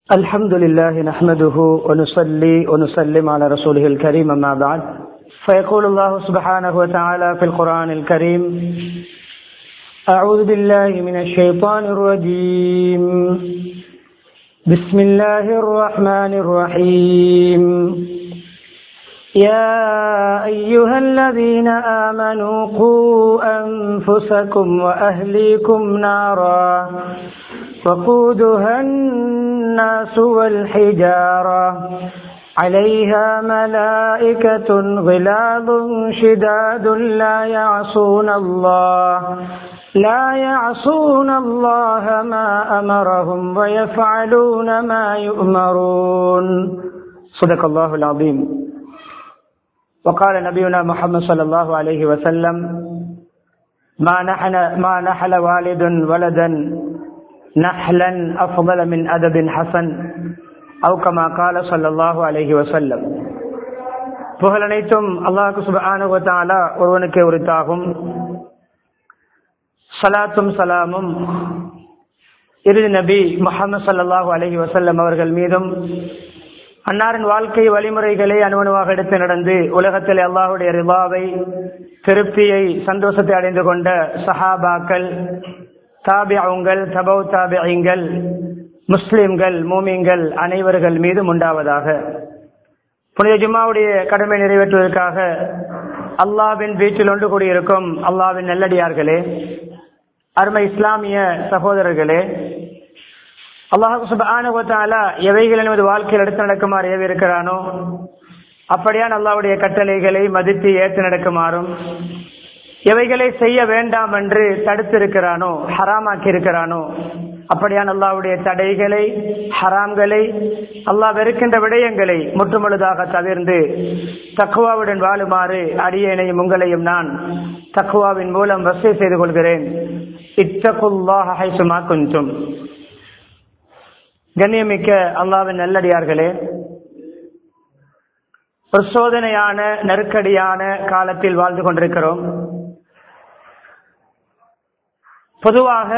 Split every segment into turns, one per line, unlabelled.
الحمد لله نحمده ونصلي ونسلم على رسوله الكريم أما بعد فيقول الله سبحانه وتعالى في القرآن الكريم أعوذ بالله من الشيطان الرجيم بسم الله الرحمن الرحيم يا أيها الذين آمنوا قوا أنفسكم وأهليكم نارا وقودها الناس والحجارة عليها ملائكة غلاظ شداد لا يعصون الله لا يعصون الله ما أمرهم ويفعلون ما يؤمرون صدق الله العظيم وقال نبينا محمد صلى الله عليه وسلم ما نحل, ما نحل والد ولدا نحلا أفضل من أدب حسن أو كما قال صلى الله عليه وسلم புகழ் அனைத்தும் அல்லாஹு சுபானுவத்தாலா ஒருவனுக்கே உரித்தாகும் சலாத்தும் சலாமும் இறுதி நபி முகமது சல்லாஹூ அலஹி வசல்லம் அவர்கள் மீதும் அன்னாரின் வாழ்க்கை வழிமுறைகளை அணுவணுவாக எடுத்து நடந்து உலகத்தில் அல்லாஹுடைய ரிபாவை திருப்தியை சந்தோஷத்தை அடைந்து கொண்ட சஹாபாக்கள் தாபியங்கள் தபவ் தாபியங்கள் முஸ்லிம்கள் மூமிங்கள் அனைவர்கள் மீதும் உண்டாவதாக புனித ஜும்மாவுடைய கடமை நிறைவேற்றுவதற்காக அல்லாவின் வீட்டில் ஒன்று கூடியிருக்கும் அல்லாவின் நல்லடியார்களே அருமை இஸ்லாமிய சகோதரர்களே அல்லாஹு சுபானுவத்தாலா எவைகள் நமது வாழ்க்கையில் எடுத்து நடக்குமாறு ஏவி இருக்கிறானோ அப்படியான் அல்லாவுடைய கட்டளைகளை மதித்து ஏற்று நடக்குமாறும் எவைகளை செய்ய வேண்டாம் என்று தடுத்திருக்கிறானோ ஹராமாக்கி இருக்கிறானோ அப்படியான் அல்லாவுடைய தடைகளை ஹராம்களை அல்லாஹ் வெறுக்கின்ற விடயங்களை முற்றுமுழுதாக தவிர்ந்து தக்குவாவுடன் வாழுமாறு அடியேனையும் உங்களையும் நான் தக்குவாவின் மூலம் வசதி செய்து கொள்கிறேன் இத்தகுல்லாஹுமா குஞ்சும் கண்ணியமிக்க அல்லாவின் நல்லடியார்களே ஒரு சோதனையான நெருக்கடியான காலத்தில் வாழ்ந்து கொண்டிருக்கிறோம் பொதுவாக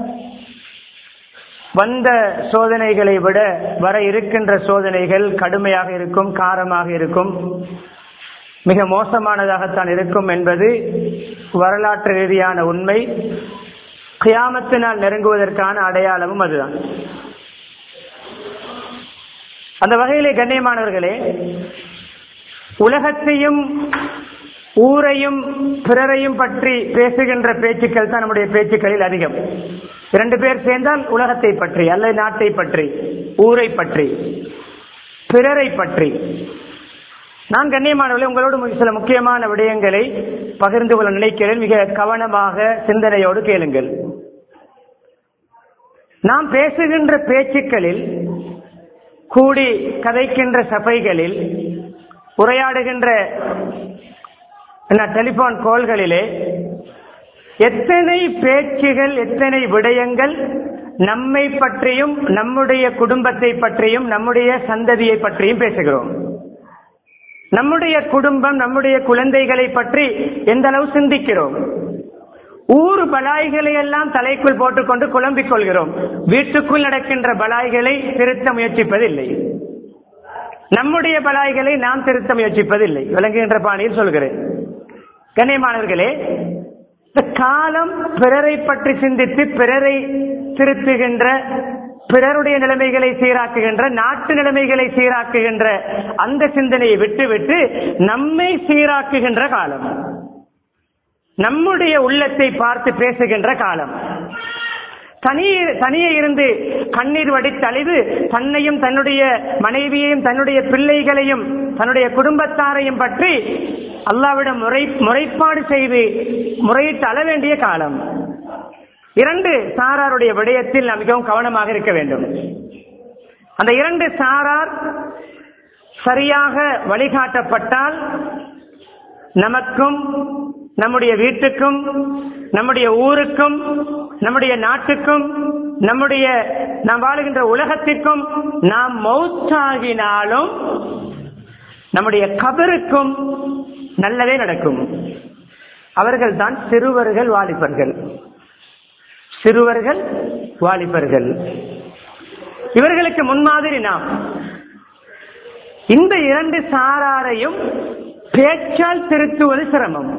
வந்த சோதனைகளை விட வர இருக்கின்ற சோதனைகள் கடுமையாக இருக்கும் காரமாக இருக்கும் மிக மோசமானதாகத்தான் இருக்கும் என்பது வரலாற்று ரீதியான உண்மை கியாமத்தினால் நெருங்குவதற்கான அடையாளமும் அதுதான் அந்த வகையிலே கண்ணியமானவர்களே உலகத்தையும் ஊரையும் பிறரையும் பற்றி பேசுகின்ற பேச்சுக்கள் தான் நம்முடைய பேச்சுக்களில் அதிகம் இரண்டு பேர் சேர்ந்தால் உலகத்தை பற்றி அல்ல நாட்டை பற்றி ஊரை பற்றி பிறரை பற்றி நான் கண்ணியமானவர்களே உங்களோடு சில முக்கியமான விடயங்களை பகிர்ந்து கொள்ள நினைக்கிறேன் மிக கவனமாக சிந்தனையோடு கேளுங்கள் நாம் பேசுகின்ற பேச்சுக்களில் கூடி கதைக்கின்ற சபைகளில் உரையாடுகின்ற டெலிபோன் கோல்களிலே எத்தனை பேச்சுகள் எத்தனை விடயங்கள் நம்மை பற்றியும் நம்முடைய குடும்பத்தை பற்றியும் நம்முடைய சந்ததியை பற்றியும் பேசுகிறோம் நம்முடைய குடும்பம் நம்முடைய குழந்தைகளை பற்றி எந்த அளவு சிந்திக்கிறோம் ஊர் பலாய்களை எல்லாம் தலைக்குள் போட்டுக்கொண்டு குழம்பிக் கொள்கிறோம் வீட்டுக்குள் நடக்கின்ற பலாய்களை திருத்த முயற்சிப்பதில்லை நம்முடைய பலாய்களை நாம் திருத்த முயற்சிப்பதில்லை விளங்குகின்ற பாணியில் சொல்கிறேன் கண்ணியமானவர்களே இந்த காலம் பிறரை பற்றி சிந்தித்து பிறரை திருத்துகின்ற பிறருடைய நிலைமைகளை சீராக்குகின்ற நாட்டு நிலைமைகளை சீராக்குகின்ற அந்த சிந்தனையை விட்டுவிட்டு நம்மை சீராக்குகின்ற காலம் நம்முடைய உள்ளத்தை பார்த்து பேசுகின்ற காலம் தனியே தனியே இருந்து கண்ணீர் வடித்தழிவு தன்னையும் தன்னுடைய மனைவியையும் தன்னுடைய பிள்ளைகளையும் தன்னுடைய குடும்பத்தாரையும் பற்றி அல்லாவிடம் முறை முறைப்பாடு செய்து முறையிட்டு அள வேண்டிய காலம் இரண்டு சாராருடைய விடயத்தில் நாம் மிகவும் கவனமாக இருக்க வேண்டும் அந்த இரண்டு சாரார் சரியாக வழிகாட்டப்பட்டால் நமக்கும் நம்முடைய வீட்டுக்கும் நம்முடைய ஊருக்கும் நம்முடைய நாட்டுக்கும் நம்முடைய நாம் வாழுகின்ற உலகத்திற்கும் நாம் மௌத்தாகினாலும் நம்முடைய கபருக்கும் நல்லதே நடக்கும் அவர்கள் தான் சிறுவர்கள் வாலிபர்கள் சிறுவர்கள் வாலிபர்கள் இவர்களுக்கு முன்மாதிரி நாம் இந்த இரண்டு சாராரையும் பேச்சால் திருத்துவது சிரமம்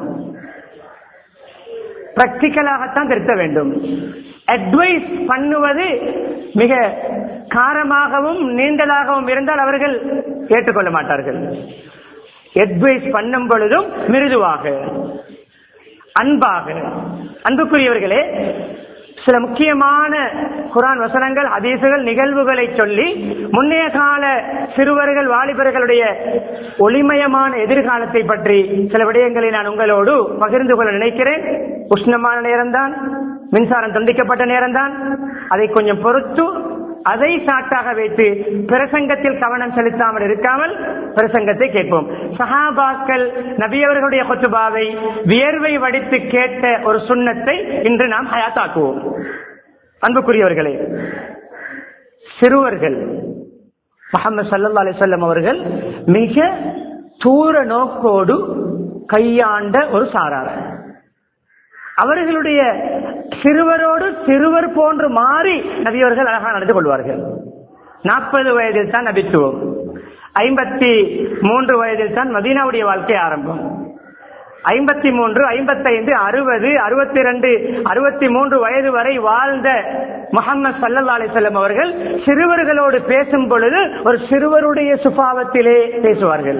பிராக்டிக்கலாகத்தான் திருத்த வேண்டும் அட்வைஸ் பண்ணுவது மிக காரமாகவும் நீண்டதாகவும் இருந்தால் அவர்கள் ஏற்றுக்கொள்ள மாட்டார்கள் அட்வைஸ் பண்ணும் பொழுதும் மிருதுவாக அன்பாக அன்புக்குரியவர்களே சில முக்கியமான குரான் வசனங்கள் ஹதீசுகள் நிகழ்வுகளை சொல்லி முன்னைய கால சிறுவர்கள் வாலிபர்களுடைய ஒளிமயமான எதிர்காலத்தை பற்றி சில விடயங்களை நான் உங்களோடு பகிர்ந்து கொள்ள நினைக்கிறேன் உஷ்ணமான நேரம்தான் மின்சாரம் துண்டிக்கப்பட்ட நேரம்தான் அதை கொஞ்சம் பொறுத்து அதை சாட்டாக வைத்து பிரசங்கத்தில் கவனம் செலுத்தாமல் இருக்காமல் பிரசங்கத்தை கேட்போம் சஹாபாக்கள் நபியவர்களுடைய கொத்துபாவை வியர்வை வடித்து கேட்ட ஒரு சுண்ணத்தை இன்று நாம் ஹயாத்தாக்குவோம் அன்புக்குரியவர்களே சிறுவர்கள் முகமது சல்லா அலிசல்லம் அவர்கள் மிக தூர நோக்கோடு கையாண்ட ஒரு சாரார் அவர்களுடைய சிறுவரோடு சிறுவர் போன்று மாறி நபியவர்கள் அழகாக நடந்து கொள்வார்கள் நாற்பது வயதில் தான் நபித்துவம் ஐம்பத்தி மூன்று வயதில் தான் மதீனாவுடைய வாழ்க்கை ஆரம்பம் ஐம்பத்தி மூன்று ஐம்பத்தைந்து அறுபது அறுபத்தி ரெண்டு அறுபத்தி மூன்று வயது வரை வாழ்ந்த முகமது சல்லா அலிசல்லம் அவர்கள் சிறுவர்களோடு பேசும் பொழுது ஒரு சிறுவருடைய சுபாவத்திலே பேசுவார்கள்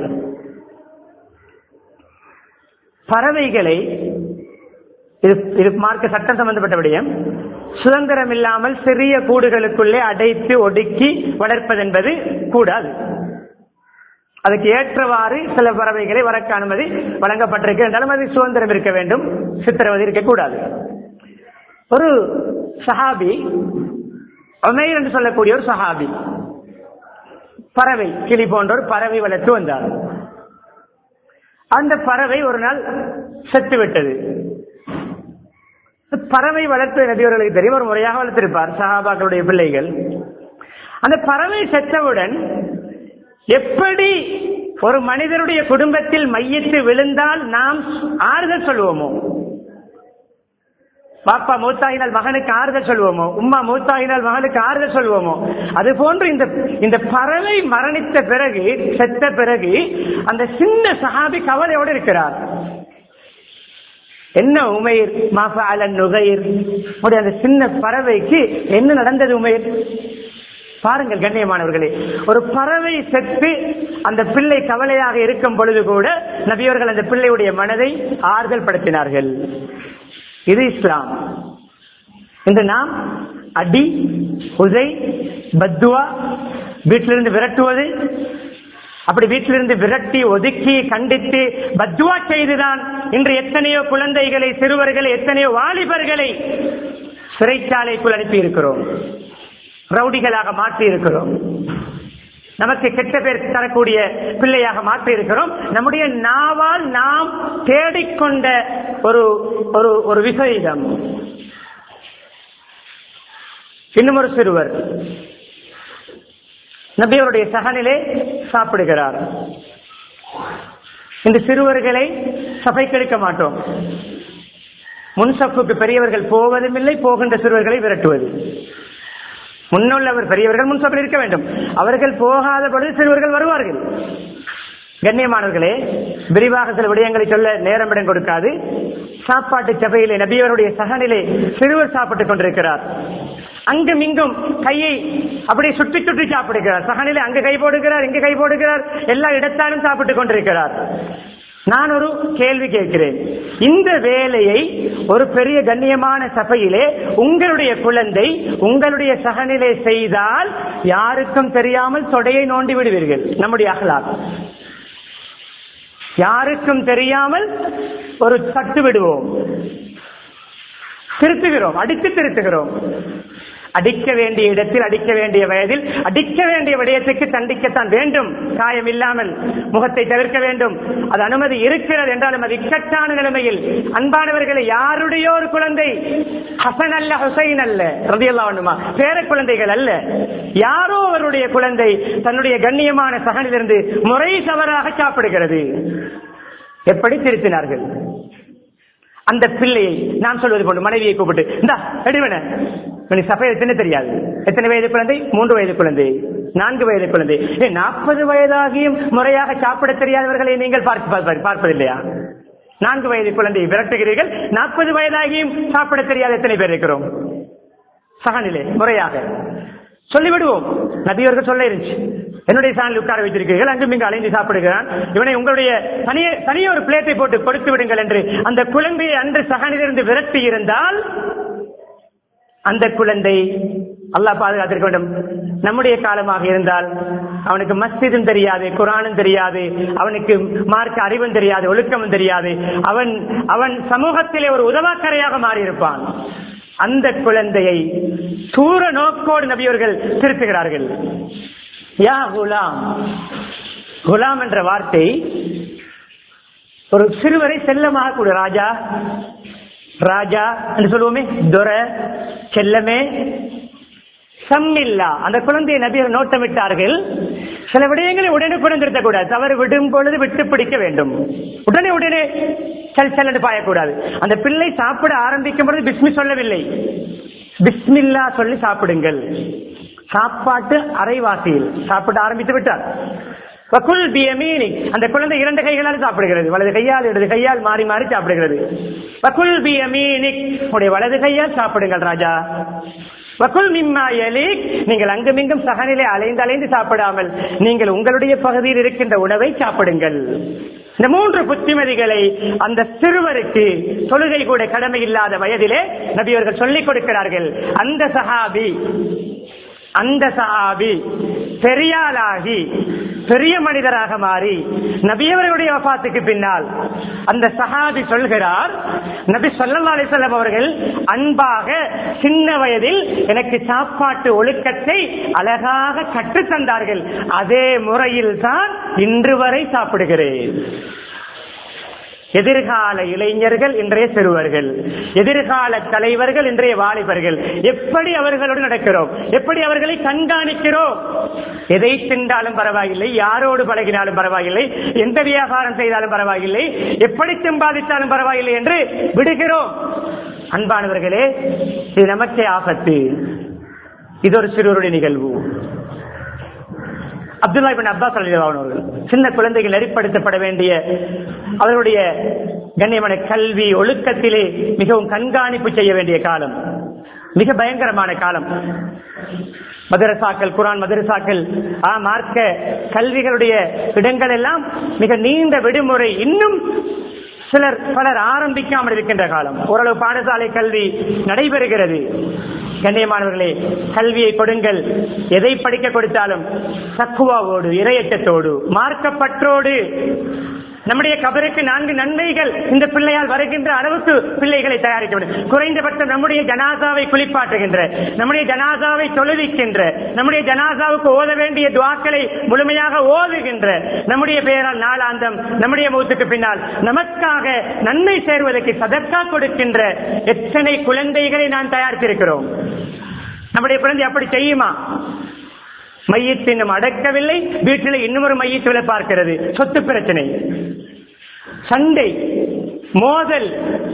பறவைகளை இது இது மார்க்க சட்டம் சம்பந்தப்பட்ட விடயம் சுதந்திரம் இல்லாமல் சிறிய கூடுகளுக்குள்ளே அடைத்து ஒடுக்கி வளர்ப்பதென்பது கூடாது அதுக்கு ஏற்றவாறு சில பறவைகளை வரக்க அனுமதி வழங்கப்பட்டிருக்கு என்றாலும் அது சுதந்திரம் இருக்க வேண்டும் சித்திரவதை இருக்கக்கூடாது ஒரு சஹாபி ஒமைர் என்று சொல்லக்கூடிய ஒரு சஹாபி பறவை கிளி போன்ற ஒரு பறவை வளர்த்து வந்தார் அந்த பறவை ஒரு நாள் செத்து விட்டது பறவை வளர்ப்பு நபியவர்களுக்கு தெரியும் ஒரு முறையாக வளர்த்திருப்பார் சஹாபாக்களுடைய பிள்ளைகள் அந்த பறவை செத்தவுடன் எப்படி ஒரு மனிதருடைய குடும்பத்தில் மையத்து விழுந்தால் நாம் ஆறுதல் சொல்லுவோமோ பாப்பா மூத்தாகினால் மகனுக்கு ஆறுதல் சொல்வோமோ உம்மா மூத்தாகினால் மகனுக்கு ஆறுதல் சொல்வோமோ அது போன்று இந்த இந்த பறவை மரணித்த பிறகு செத்த பிறகு அந்த சின்ன சஹாபி கவலையோடு இருக்கிறார் என்ன உமைர் மாஃபாலன் நுகைர் அந்த சின்ன பறவைக்கு என்ன நடந்தது உமைர் பாருங்கள் கண்ணியமானவர்களே ஒரு பறவை செத்து அந்த பிள்ளை கவலையாக இருக்கும் பொழுது கூட நபியவர்கள் அந்த பிள்ளையுடைய மனதை ஆறுதல் படுத்தினார்கள் இது இஸ்லாம் இன்று நாம் அடி உதை பத்துவா வீட்டிலிருந்து விரட்டுவது அப்படி வீட்டிலிருந்து விரட்டி ஒதுக்கி கண்டித்து பத்துவா செய்துதான் இன்று எத்தனையோ குழந்தைகளை சிறுவர்களை எத்தனையோ வாலிபர்களை சிறைச்சாலைக்குள் அனுப்பி இருக்கிறோம் ரவுடிகளாக மாற்றி இருக்கிறோம் நமக்கு கெட்ட பேர் தரக்கூடிய பிள்ளையாக மாற்றி இருக்கிறோம் நம்முடைய நாவால் நாம் தேடிக்கொண்ட ஒரு ஒரு ஒரு விபரீதம் இன்னும் ஒரு சிறுவர் நபியவருடைய சகனிலே சாப்பிடுகிறார் இந்த சிறுவர்களை சபைக்கெடுக்க மாட்டோம் முன்சப்புக்கு பெரியவர்கள் போவதும் இல்லை போகின்ற சிறுவர்களை விரட்டுவது முன்னுள்ளவர் பெரியவர்கள் முன்சப்பில் இருக்க வேண்டும் அவர்கள் போகாத பொழுது சிறுவர்கள் வருவார்கள் கண்ணியமானவர்களே விரிவாக சில விடயங்களை சொல்ல நேரம் இடம் கொடுக்காது சாப்பாட்டு சபையிலே நபியவருடைய சகனிலே சிறுவர் சாப்பிட்டுக் கொண்டிருக்கிறார் அங்கும் இங்கும் கையை அப்படியே சுற்றி சுற்றி சாப்பிடுகிறார் சகனிலே அங்கு கை போடுகிறார் இங்கு கை போடுகிறார் எல்லா இடத்தாலும் சாப்பிட்டுக் கொண்டிருக்கிறார் நான் ஒரு கேள்வி கேட்கிறேன் இந்த வேலையை ஒரு பெரிய கண்ணியமான சபையிலே உங்களுடைய குழந்தை உங்களுடைய சகனிலே செய்தால் யாருக்கும் தெரியாமல் தொடையை நோண்டி விடுவீர்கள் நம்முடைய அகலாக் யாருக்கும் தெரியாமல் ஒரு தட்டு விடுவோம் திருத்துகிறோம் அடித்து திருத்துகிறோம் அடிக்க வேண்டிய இடத்தில் அடிக்க வேண்டிய வயதில் அடிக்க வேண்டிய விடயத்துக்கு தண்டிக்கத்தான் வேண்டும் காயம் இல்லாமல் முகத்தை தவிர்க்க வேண்டும் அது அனுமதி இருக்கிறது என்றாலும் அது இக்கட்டான நிலைமையில் அன்பானவர்களை யாருடைய ஒரு குழந்தை ஹசன் அல்ல ஹுசைன் அல்ல ரதியல்லா வேண்டுமா பேர குழந்தைகள் அல்ல யாரோ அவருடைய குழந்தை தன்னுடைய கண்ணியமான சகனிலிருந்து முறை தவறாக சாப்பிடுகிறது எப்படி திருத்தினார்கள் அந்த பிள்ளையை நான் சொல்வது போன்று மனைவியை கூப்பிட்டு இந்த எடுவன இவனுக்கு சஃபை எத்தனை தெரியாது எத்தனை வயது குழந்தை மூன்று வயது குழந்தை நான்கு வயது குழந்தை நாற்பது வயதாகியும் முறையாக சாப்பிட தெரியாதவர்களை நீங்கள் பார்க்க பார்ப்பதில்லையா நான்கு வயது குழந்தையை விரட்டுகிறீர்கள் நாற்பது வயதாகியும் சாப்பிட தெரியாத எத்தனை பேர் இருக்கிறோம் சகநிலை முறையாக சொல்லிவிடுவோம் நபியவர்கள் சொல்ல இருந்துச்சு என்னுடைய சாணில் உட்கார வைத்திருக்கிறீர்கள் அங்கும் இங்கு அலைந்து சாப்பிடுகிறான் இவனை உங்களுடைய தனிய தனியே ஒரு பிளேட்டை போட்டு கொடுத்து விடுங்கள் என்று அந்த குழந்தையை அன்று சகனிலிருந்து விரட்டி இருந்தால் அந்த குழந்தை அல்லாஹ் பாதுகாத்திருக்க வேண்டும் நம்முடைய காலமாக இருந்தால் அவனுக்கு மஸ்ஜிதும் தெரியாது குரானும் தெரியாது அவனுக்கு மார்க்க அறிவும் தெரியாது ஒழுக்கமும் தெரியாது அவன் அவன் சமூகத்திலே ஒரு உதவாக்கரையாக மாறியிருப்பான் அந்த குழந்தையை தூர நோக்கோடு நபியவர்கள் திருத்துகிறார்கள் யா குலாம் குலாம் என்ற வார்த்தை ஒரு சிறுவரை செல்லமாக கூட ராஜா ராஜா என்று சொல்லுவோமே துர செல்லமே சம்மில்லா அந்த குழந்தையை நபியர் நோட்டமிட்டார்கள் சில விடயங்களை உடனுக்குடன் திருத்தக்கூடாது தவறு விடும் பொழுது விட்டு பிடிக்க வேண்டும் உடனே உடனே செல் செல் என்று பாயக்கூடாது அந்த பிள்ளை சாப்பிட ஆரம்பிக்கும் பொழுது பிஸ்மி சொல்லவில்லை பிஸ்மில்லா சொல்லி சாப்பிடுங்கள் சாப்பாட்டு அரைவாசியில் சாப்பிட ஆரம்பித்து விட்டார் வக்குல் பியமீனி அந்த குழந்தை இரண்டு கைகளால் சாப்பிடுகிறது வலது கையால் இடது கையால் மாறி மாறி சாப்பிடுகிறது வக்குல் பியமீனி உடைய வலது கையால் சாப்பிடுங்கள் ராஜா வக்குல் மிம்மா எலீக் நீங்கள் அங்குமிங்கும் சகனிலே அலைந்து அலைந்து சாப்பிடாமல் நீங்கள் உங்களுடைய பகுதியில் இருக்கின்ற உணவை சாப்பிடுங்கள் இந்த மூன்று புத்திமதிகளை அந்த சிறுவருக்கு தொழுகை கூட கடமை இல்லாத வயதிலே நபியவர்கள் சொல்லிக் கொடுக்கிறார்கள் அந்த சஹாபி அந்த சஹாபி பெரியாளாகி பெரிய மனிதராக மாறி நபியவர்களுடைய வபாத்துக்கு பின்னால் அந்த சஹாபி சொல்கிறார் நபி சொல்லா அலிசல்லம் அவர்கள் அன்பாக சின்ன வயதில் எனக்கு சாப்பாட்டு ஒழுக்கத்தை அழகாக கற்றுத் தந்தார்கள் அதே முறையில் தான் இன்று வரை சாப்பிடுகிறேன் எதிர்கால இளைஞர்கள் இன்றைய சிறுவர்கள் எதிர்கால தலைவர்கள் இன்றைய வாலிபர்கள் எப்படி அவர்களோடு நடக்கிறோம் எப்படி அவர்களை கண்காணிக்கிறோம் எதை தின்றாலும் பரவாயில்லை யாரோடு பழகினாலும் பரவாயில்லை எந்த வியாபாரம் செய்தாலும் பரவாயில்லை எப்படி சம்பாதித்தாலும் பரவாயில்லை என்று விடுகிறோம் அன்பானவர்களே இது நமக்கே ஆபத்து இது ஒரு சிறுவருடைய நிகழ்வு அப்துல்லா பின் அப்பாஸ் அலிவான் அவர்கள் சின்ன குழந்தைகள் நெறிப்படுத்தப்பட வேண்டிய அவர்களுடைய கண்ணியமான கல்வி ஒழுக்கத்திலே மிகவும் கண்காணிப்பு செய்ய வேண்டிய காலம் மிக பயங்கரமான காலம் மதரசாக்கள் குரான் மதரசாக்கள் ஆ மார்க்க கல்விகளுடைய இடங்கள் எல்லாம் மிக நீண்ட விடுமுறை இன்னும் சிலர் பலர் ஆரம்பிக்காமல் இருக்கின்ற காலம் ஓரளவு பாடசாலை கல்வி நடைபெறுகிறது கண்ணியமானவர்களே கல்வியை கொடுங்கள் எதை படிக்க கொடுத்தாலும் தக்குவாவோடு இரையச்சத்தோடு மார்க்கப்பற்றோடு நம்முடைய கபருக்கு நான்கு நன்மைகள் இந்த பிள்ளையால் வருகின்ற அளவுக்கு பிள்ளைகளை தயாரிக்க வேண்டும் குறைந்தபட்சம் நம்முடைய ஜனாசாவை குளிப்பாட்டுகின்ற நம்முடைய ஜனாசாவை தொழுவிக்கின்ற நம்முடைய ஜனாசாவுக்கு ஓத வேண்டிய துவாக்களை முழுமையாக ஓதுகின்ற நம்முடைய பெயரால் நாளாந்தம் நம்முடைய முகத்துக்கு பின்னால் நமக்காக நன்மை சேர்வதற்கு சதற்கா கொடுக்கின்ற எத்தனை குழந்தைகளை நான் தயாரித்திருக்கிறோம் நம்முடைய குழந்தை அப்படி செய்யுமா மையத்தை இன்னும் அடக்கவில்லை வீட்டில் இன்னும் ஒரு மையத்துல பார்க்கிறது சொத்து பிரச்சனை சண்டை மோதல்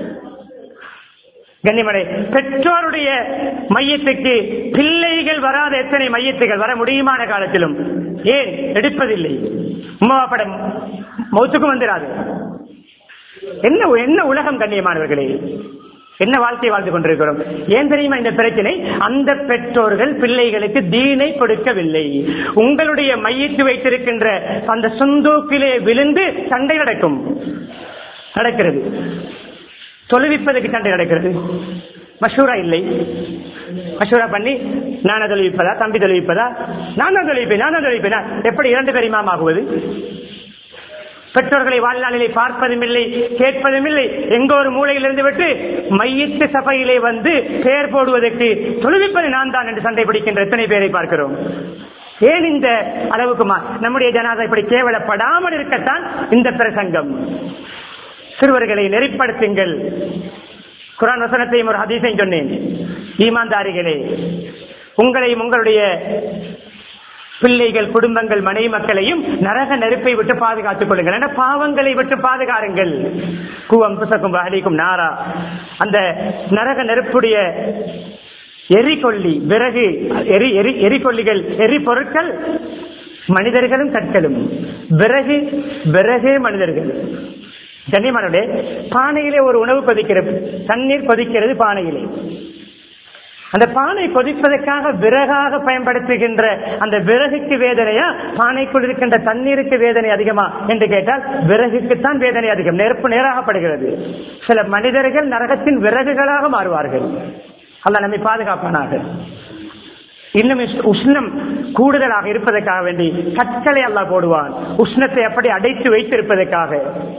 கண்ணிமலை பெற்றோருடைய மையத்துக்கு பிள்ளைகள் வராத எத்தனை மையத்துகள் வர முடியுமான காலத்திலும் ஏன் எடுப்பதில்லை உமா படம் மௌத்துக்கும் வந்துடாது என்ன என்ன உலகம் கண்ணியமானவர்களே என்ன வாழ்க்கை வாழ்ந்து கொண்டிருக்கிறோம் ஏன் தெரியுமா இந்த பிரச்சனை அந்த பெற்றோர்கள் பிள்ளைகளுக்கு தீனை கொடுக்கவில்லை உங்களுடைய மையத்து வைத்திருக்கின்ற அந்த சொந்தூக்கிலே விழுந்து சண்டை நடக்கும் நடக்கிறது தொழுவிப்பதற்கு சண்டை நடக்கிறது மஷூரா இல்லை மஷூரா பண்ணி நானா தொழுவிப்பதா தம்பி தொழுவிப்பதா நான் தான் தொழுவிப்பேன் நான் தான் தொழுவிப்பேனா எப்படி இரண்டு பேரும் ஆகுவது பெற்றோர்களை வாழ்நாளிலே பார்ப்பதும் இல்லை கேட்பதும் இல்லை எங்கோ ஒரு மூலையில் இருந்து விட்டு மையத்து சபையிலே வந்து பெயர் போடுவதற்கு தொழுவிப்பது நான் தான் என்று சண்டை பிடிக்கின்ற எத்தனை பேரை பார்க்கிறோம் ஏன் இந்த அளவுக்கு நம்முடைய ஜனாதா இப்படி கேவலப்படாமல் இருக்கத்தான் இந்த பிரசங்கம் சிறுவர்களை நெறிப்படுத்துங்கள் குரான் வசனத்தையும் ஒரு ஹதீஸையும் சொன்னேன் ஈமான்தாரிகளே உங்களையும் உங்களுடைய பிள்ளைகள் குடும்பங்கள் மனைவி மக்களையும் நரக நெருப்பை விட்டு பாதுகாத்துக் கொள்ளுங்கள் என பாவங்களை விட்டு பாதுகாருங்கள் கூவம் புசக்கும் அழிக்கும் நாரா அந்த நரக நெருப்புடைய எரிகொல்லி விறகு எரி எரி எரிகொல்லிகள் எரிபொருட்கள் மனிதர்களும் கற்களும் விறகு விறகே மனிதர்கள் கண்ணியமானவர்களே பானையிலே ஒரு உணவு கொதிக்கிறது தண்ணீர் கொதிக்கிறது பானையிலே அந்த பானை கொதிப்பதற்காக விறகாக பயன்படுத்துகின்ற அந்த விறகுக்கு வேதனையா பானைக்குள் இருக்கின்ற தண்ணீருக்கு வேதனை அதிகமா என்று கேட்டால் விறகுக்குத்தான் வேதனை அதிகம் நெருப்பு நேராகப்படுகிறது சில மனிதர்கள் நரகத்தின் விறகுகளாக மாறுவார்கள் அல்ல நம்மை பாதுகாப்பானாக இன்னும் உஷ்- உஷ்ணம் கூடுதலாக இருப்பதற்காக வேண்டி கற்களை அல்லாஹ் போடுவான் உஷ்ணத்தை அப்படி அடைத்து வைத்திருப்பதற்காக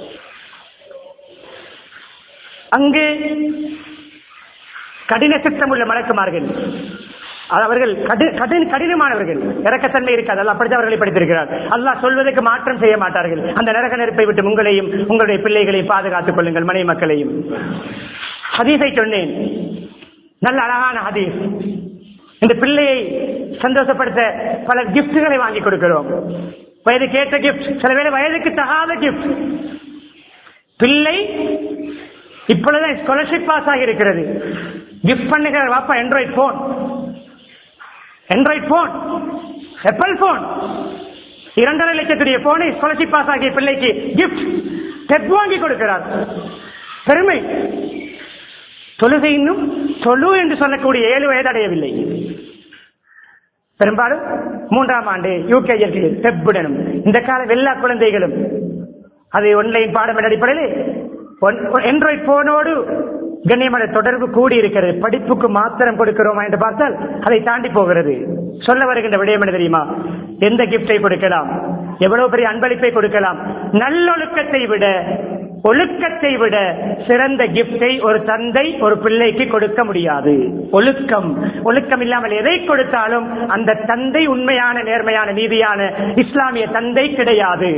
அங்கு கடின சித்தம் உள்ள மலக்குமார்கள் அது அவர்கள் கடி- கடின கடினமானவர்கள் இறக்கத்தன்மை இருக்காது அல்ல அப்படித்தான் அவர்களை படித்திருக்கிறார் அல்லாஹ் சொல்வதற்கு மாற்றம் செய்ய மாட்டார்கள் அந்த நரக நெருப்பை விட்டு உங்களையும் உங்களுடைய பிள்ளைகளையும் பாதுகாத்துக் கொள்ளுங்கள் மனைவி மக்களையும் ஹதீஸை சொன்னேன் நல்ல அழகான ஹதீஸ் இந்த பிள்ளையை சந்தோஷப்படுத்த பல கிஃப்ட்களை வாங்கி கொடுக்கிறோம் வயது கேட்ட கிஃப்ட் சில வேளை வயதுக்கு தகாத கிஃப்ட் பிள்ளை இப்பொழுதுதான் ஸ்காலர்ஷிப் பாஸ் ஆகி இருக்கிறது கிஃப்ட் பண்ணுகிற வாப்பா Android phone Android phone Apple phone இரண்டரை லட்சத்துடைய போனை ஸ்காலர்ஷிப் பாஸ் ஆகிய பிள்ளைக்கு கிஃப்ட் டெப் வாங்கி கொடுக்கிறார் பெருமை தொழுகை இன்னும் தொழு என்று சொல்லக்கூடிய ஏழு வயது அடையவில்லை பெரும்பாலும் மூன்றாம் ஆண்டு யூகேஜி டெப்புடனும் இந்த கால எல்லா குழந்தைகளும் அது ஒன்லைன் பாடம் அடிப்படையில் ஆண்ட்ராய்ட் போனோடு கண்ணியமான தொடர்பு கூடி இருக்கிறது படிப்புக்கு மாத்திரம் கொடுக்கிறோமா என்று பார்த்தால் அதை தாண்டி போகிறது சொல்ல வருகின்ற விடயம் என்ன தெரியுமா எந்த கிஃப்டை கொடுக்கலாம் எவ்வளவு பெரிய அன்பளிப்பை கொடுக்கலாம் நல்லொழுக்கத்தை விட ஒழுக்கத்தை விட சிறந்த கிஃப்டை ஒரு தந்தை ஒரு பிள்ளைக்கு கொடுக்க முடியாது ஒழுக்கம் ஒழுக்கம் இல்லாமல் எதை கொடுத்தாலும் அந்த தந்தை உண்மையான நேர்மையான நீதியான இஸ்லாமிய தந்தை கிடையாது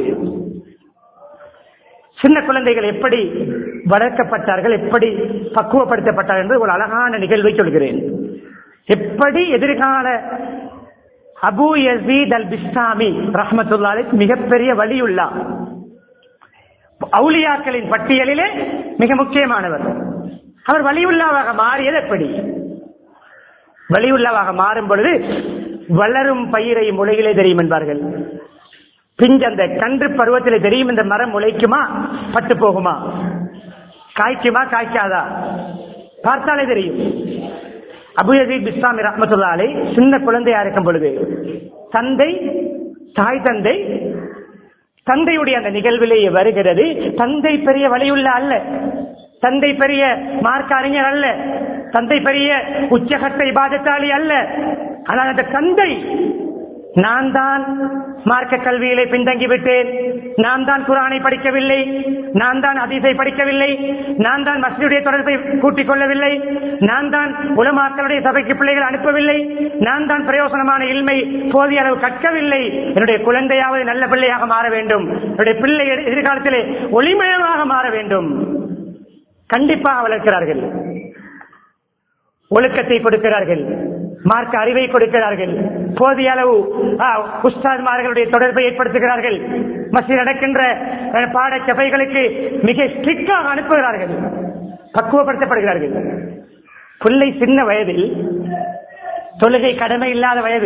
சின்ன குழந்தைகள் எப்படி வளர்க்கப்பட்டார்கள் எப்படி பக்குவப்படுத்தப்பட்டார்கள் என்று ஒரு அழகான நிகழ்வை சொல்கிறேன் எப்படி எதிர்கால அபு யசீத் அல் பிஸ்தாமி ரஹமத்துல்லாலை மிகப்பெரிய வழியுள்ளா அவுலியாக்களின் பட்டியலிலே மிக முக்கியமானவர் அவர் வலியுல்லாவாக மாறியது எப்படி வலியுல்லாவாக மாறும் பொழுது வளரும் பயிரை முளையிலே தெரியும் என்பார்கள் பிஞ்சு அந்த கன்று பருவத்திலே தெரியும் இந்த மரம் முளைக்குமா பட்டு போகுமா காய்க்குமா காய்க்காதா பார்த்தாலே தெரியும் அபுயசீத் பிஸ்லாமி ரஹமத்துல்லாலே சின்ன குழந்தையா இருக்கும் பொழுது தந்தை தாய் தந்தை தந்தையுடைய அந்த நிகழ்விலேயே வருகிறது தந்தை பெரிய வழியுள்ள அல்ல தந்தை பெரிய மார்க்க அறிஞர் அல்ல தந்தை பெரிய உச்சகட்ட இபாதத்தாளி அல்ல ஆனால் அந்த தந்தை நான் தான் மார்க்க கல்வியிலே பின்தங்கி விட்டேன் நான் தான் குரானை படிக்கவில்லை நான் தான் அதிசை படிக்கவில்லை நான் தான் மஸ்ஜிடைய தொடர்பை கூட்டிக் கொள்ளவில்லை நான் தான் உலமாக்களுடைய சபைக்கு பிள்ளைகள் அனுப்பவில்லை நான் தான் பிரயோசனமான இல்மை போதிய அளவு கற்கவில்லை என்னுடைய குழந்தையாவது நல்ல பிள்ளையாக மாற வேண்டும் என்னுடைய பிள்ளை எதிர்- எதிர்காலத்திலே ஒளிமயமாக மாற வேண்டும் கண்டிப்பாக வளர்க்கிறார்கள் ஒழுக்கத்தை கொடுக்கிறார்கள் மார்க்க அறிவை கொடுக்கிறார்கள் போதிய அளவு ஆ, உஸ்தாத்மார்களுடைய தொடர்பை ஏற்படுத்துகிறார்கள் மசில் நடக்கின்ற அஹ், பாடச் சபைகளுக்கு மிக ஸ்ட்ரிக்டாக அனுப்புகிறார்கள் பக்குவப்படுத்தப்படுகிறார்கள் பிள்ளை சின்ன வயதில் தொழுகை கடமை இல்லாத வயது